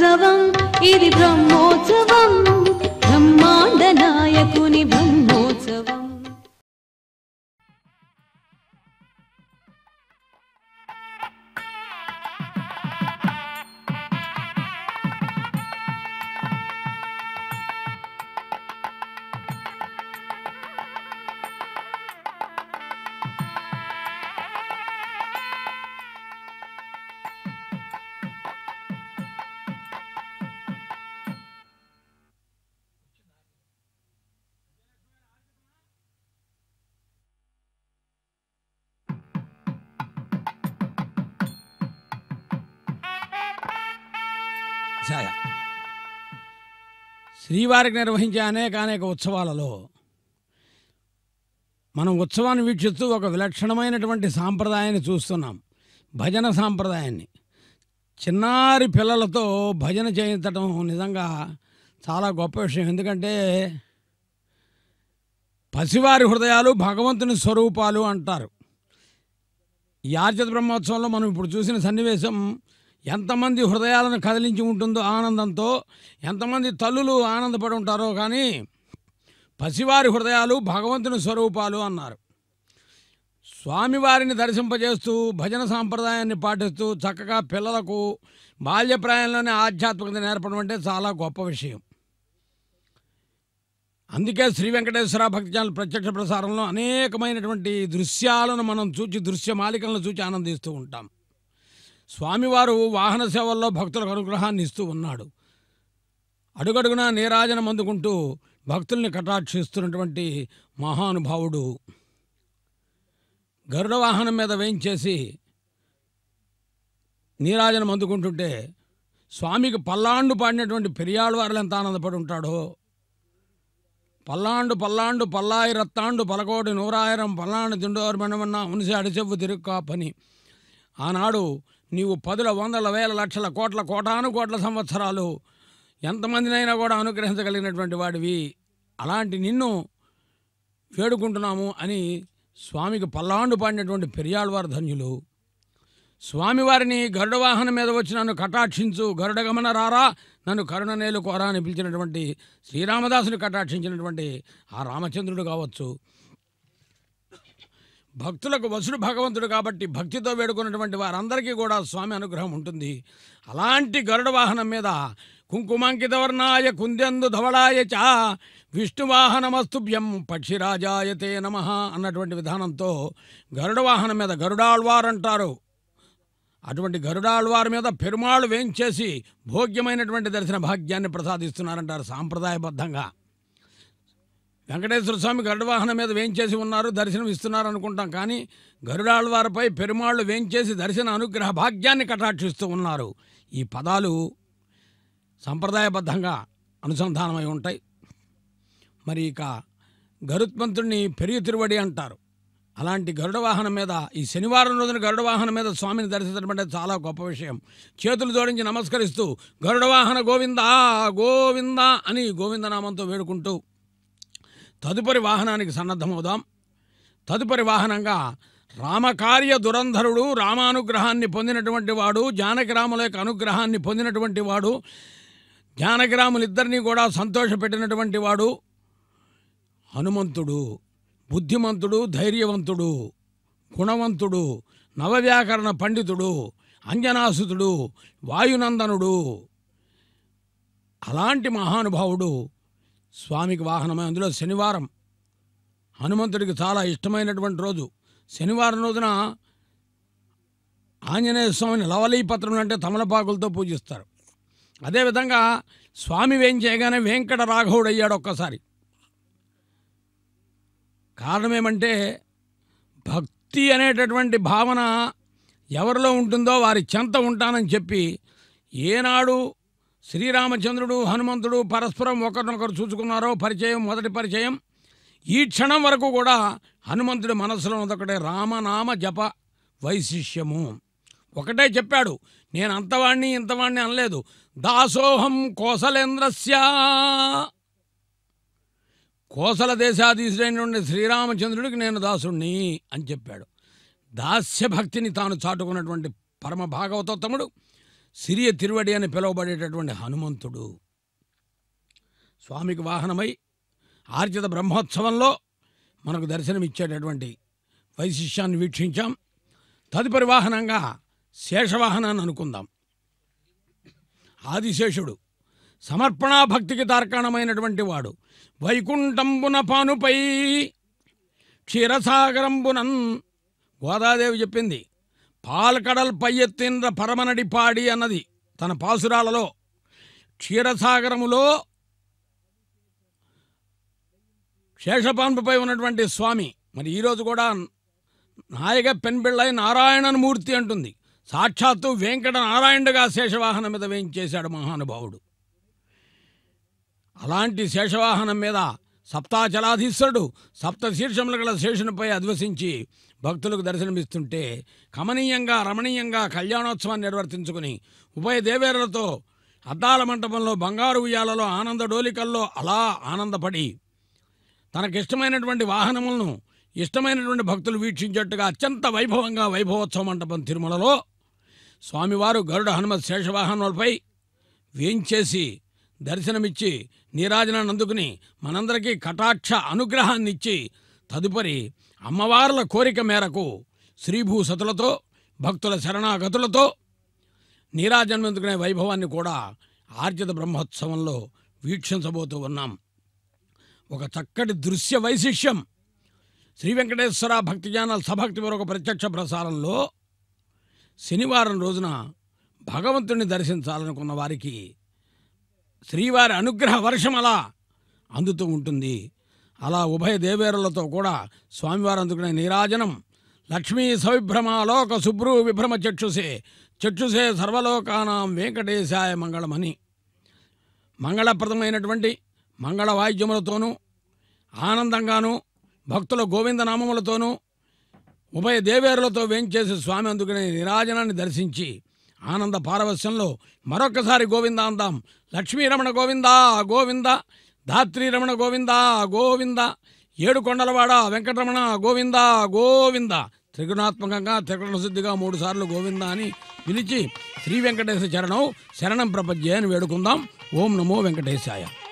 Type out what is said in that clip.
బ్రహ్మోత్సవం ఇది బ్రహ్మోత్సవం బ్రహ్మాండ నాయకుని బ్రహ్మోత్సవం ఛాయ శ్రీవారికి నిర్వహించే అనేక అనేక ఉత్సవాలలో మనం ఉత్సవాన్ని వీక్షిస్తూ ఒక విలక్షణమైనటువంటి సాంప్రదాయాన్ని చూస్తున్నాం భజన సాంప్రదాయాన్ని చిన్నారి పిల్లలతో భజన చేయించడం నిజంగా చాలా గొప్ప విషయం ఎందుకంటే పసివారి హృదయాలు భగవంతుని స్వరూపాలు అంటారు ఈ ఆర్చిత బ్రహ్మోత్సవంలో మనం ఇప్పుడు చూసిన సన్నివేశం ఎంతమంది హృదయాలను కదిలించి ఉంటుందో ఆనందంతో ఎంతమంది తల్లులు ఆనందపడి ఉంటారో కానీ పసివారి హృదయాలు భగవంతుని స్వరూపాలు అన్నారు స్వామివారిని దర్శింపజేస్తూ భజన సాంప్రదాయాన్ని పాటిస్తూ చక్కగా పిల్లలకు బాల్యప్రాయంలోనే ఆధ్యాత్మికత నేర్పడం అంటే చాలా గొప్ప విషయం అందుకే శ్రీ వెంకటేశ్వర భక్తి ఛానల్ ప్రత్యక్ష ప్రసారంలో అనేకమైనటువంటి దృశ్యాలను మనం చూచి దృశ్యమాలికలను చూచి ఆనందిస్తూ ఉంటాం స్వామివారు వాహన సేవల్లో భక్తులకు అనుగ్రహాన్ని ఇస్తూ ఉన్నాడు అడుగడుగునా నీరాజనం అందుకుంటూ భక్తుల్ని కటాక్షిస్తున్నటువంటి మహానుభావుడు గరుడ వాహనం మీద వేయించేసి నీరాజనం అందుకుంటుంటే స్వామికి పల్లాండు పాడినటువంటి పెరియాళ్ళ వారు ఎంత ఆనందపడి ఉంటాడో పల్లాండు పల్లాండు పల్లాయి రత్తాండు పలకోటి నూరాయిరం పల్లాండు దిండోరు మనమన్న ఉనిసి అడిచెవ్వు తిరుక్కా పని ఆనాడు నీవు పదుల వందల వేల లక్షల కోట్ల కోటాను కోట్ల సంవత్సరాలు ఎంతమందినైనా కూడా అనుగ్రహించగలిగినటువంటి వాడివి అలాంటి నిన్ను వేడుకుంటున్నాము అని స్వామికి పల్లాండు పాడినటువంటి పెరియాళ్వారు ధన్యులు స్వామివారిని గరుడ వాహనం మీద వచ్చి నన్ను కటాక్షించు గరుడ గమన రారా నన్ను కరుణనేలు కోరా అని పిలిచినటువంటి శ్రీరామదాసుని కటాక్షించినటువంటి ఆ రామచంద్రుడు కావచ్చు భక్తులకు వసుడు భగవంతుడు కాబట్టి భక్తితో వేడుకున్నటువంటి వారందరికీ కూడా స్వామి అనుగ్రహం ఉంటుంది అలాంటి గరుడ వాహనం మీద కుంకుమాంకిత వర్ణాయ కుందెందు ధవళాయ చ విష్ణువాహనమస్తుభ్యం పక్షిరాజాయతే నమ అన్నటువంటి విధానంతో గరుడ వాహనం మీద గరుడాళ్వార్ అంటారు అటువంటి గరుడాళ్వారి మీద పెరుమాళ్ళు వేయించేసి భోగ్యమైనటువంటి దర్శన భాగ్యాన్ని ప్రసాదిస్తున్నారంటారు సాంప్రదాయబద్ధంగా వెంకటేశ్వర స్వామి గరుడ వాహనం మీద వేయించేసి ఉన్నారు దర్శనం ఇస్తున్నారు అనుకుంటాం కానీ గరుడాళ్వారిపై పెరుమాళ్ళు వేయించేసి దర్శన అనుగ్రహ భాగ్యాన్ని కటాక్షిస్తూ ఉన్నారు ఈ పదాలు సంప్రదాయబద్ధంగా అనుసంధానమై ఉంటాయి మరి ఇక గరుత్మంతుడిని పెరిగి తిరువడి అంటారు అలాంటి గరుడ వాహనం మీద ఈ శనివారం రోజున గరుడ వాహనం మీద స్వామిని దర్శించడం అంటే చాలా గొప్ప విషయం చేతులు జోడించి నమస్కరిస్తూ గరుడ వాహన గోవింద గోవింద అని గోవిందనామంతో వేడుకుంటూ తదుపరి వాహనానికి సన్నద్ధమవుదాం తదుపరి వాహనంగా రామకార్య దురంధరుడు రామానుగ్రహాన్ని పొందినటువంటి వాడు జానకిరాముల యొక్క అనుగ్రహాన్ని పొందినటువంటి వాడు జానకిరాములిద్దరినీ కూడా సంతోషపెట్టినటువంటి వాడు హనుమంతుడు బుద్ధిమంతుడు ధైర్యవంతుడు గుణవంతుడు నవవ్యాకరణ పండితుడు అంజనాసుతుడు వాయునందనుడు అలాంటి మహానుభావుడు స్వామికి వాహనమై అందులో శనివారం హనుమంతుడికి చాలా ఇష్టమైనటువంటి రోజు శనివారం రోజున ఆంజనేయ స్వామిని లవలీపత్రం అంటే తమలపాకులతో పూజిస్తారు అదేవిధంగా స్వామి వేం చేయగానే వెంకట రాఘవుడు అయ్యాడు ఒక్కసారి కారణమేమంటే భక్తి అనేటటువంటి భావన ఎవరిలో ఉంటుందో వారి చెంత ఉంటానని చెప్పి ఏనాడు శ్రీరామచంద్రుడు హనుమంతుడు పరస్పరం ఒకరినొకరు చూసుకున్నారో పరిచయం మొదటి పరిచయం ఈ క్షణం వరకు కూడా హనుమంతుడి మనసులో ఒకటే రామనామ జప వైశిష్యము ఒకటే చెప్పాడు నేను అంతవాణ్ణి ఇంతవాణ్ణి అనలేదు దాసోహం కోసలేంద్రస్య కోసల దేశాధీశుడైనటువంటి శ్రీరామచంద్రుడికి నేను దాసుణ్ణి అని చెప్పాడు దాస్య భక్తిని తాను చాటుకున్నటువంటి పరమ భాగవతోత్తముడు సిరియ తిరువడి అని పిలువబడేటటువంటి హనుమంతుడు స్వామికి వాహనమై ఆర్జిత బ్రహ్మోత్సవంలో మనకు దర్శనమిచ్చేటటువంటి వైశిష్యాన్ని వీక్షించాం తదుపరి వాహనంగా శేషవాహనాన్ని అనుకుందాం ఆదిశేషుడు సమర్పణా భక్తికి తార్కాణమైనటువంటి వాడు వైకుంఠంబున పానుపై క్షీరసాగరంబునన్ గోదాదేవి చెప్పింది పాల్కడల్ పై ఎత్తింద్ర పరమనడి పాడి అన్నది తన పాసురాలలో క్షీరసాగరములో శేషపాన్పుపై ఉన్నటువంటి స్వామి మరి ఈరోజు కూడా నాయక పెన్బిళ్ళై నారాయణన్ మూర్తి అంటుంది సాక్షాత్తు వెంకట నారాయణుడిగా శేషవాహనం మీద వేయించేశాడు మహానుభావుడు అలాంటి శేషవాహనం మీద సప్తాచలాధీశ్వరుడు సప్త శీర్షములు గల శేషునిపై అధ్వసించి భక్తులకు దర్శనమిస్తుంటే కమనీయంగా రమణీయంగా కళ్యాణోత్సవాన్ని నిర్వర్తించుకుని ఉభయ దేవేరులతో అద్దాల మంటపంలో బంగారు ఉయ్యాలలో ఆనంద డోలికల్లో అలా ఆనందపడి తనకిష్టమైనటువంటి వాహనములను ఇష్టమైనటువంటి భక్తులు వీక్షించేట్టుగా అత్యంత వైభవంగా వైభవోత్సవ మంటపం తిరుమలలో స్వామివారు గరుడ హనుమత్ శేషవాహనాలపై వేంచేసి దర్శనమిచ్చి నీరాజనాన్ని అందుకుని మనందరికీ కటాక్ష అనుగ్రహాన్ని ఇచ్చి తదుపరి అమ్మవార్ల కోరిక మేరకు శ్రీభూసతులతో భక్తుల శరణాగతులతో నీరాజనం అందుకునే వైభవాన్ని కూడా ఆర్జిత బ్రహ్మోత్సవంలో వీక్షించబోతూ ఉన్నాం ఒక చక్కటి దృశ్య వైశిష్యం శ్రీ వెంకటేశ్వర భక్తి ఛానల్ సభక్తి మరొక ప్రత్యక్ష ప్రసారంలో శనివారం రోజున భగవంతుని దర్శించాలనుకున్న వారికి శ్రీవారి అనుగ్రహ వర్షం అలా అందుతూ ఉంటుంది అలా ఉభయ దేవేరులతో కూడా స్వామివారు అందుకునే నీరాజనం లక్ష్మీ సవిభ్రమాలోక శుభ్రు విభ్రమ చక్షుసే చక్షుసే సర్వలోకానాం వెంకటేశాయ మంగళమని మంగళప్రదమైనటువంటి మంగళ వాయిద్యములతోనూ ఆనందంగాను భక్తుల గోవిందనామములతోనూ ఉభయ దేవేరులతో వేంచేసి స్వామి అందుకునే నిరాజనాన్ని దర్శించి ఆనంద పారవస్యంలో మరొకసారి గోవింద అందాం లక్ష్మీరమణ గోవింద గోవింద ధాత్రీరమణ గోవింద గోవింద ఏడు కొండలవాడ వెంకటరమణ గోవింద గోవింద త్రిగుణాత్మకంగా త్రిగుణ శుద్ధిగా మూడు సార్లు గోవింద అని పిలిచి శ్రీ వెంకటేశ్వర చరణం శరణం ప్రపంచే అని వేడుకుందాం ఓం నమో వెంకటేశాయ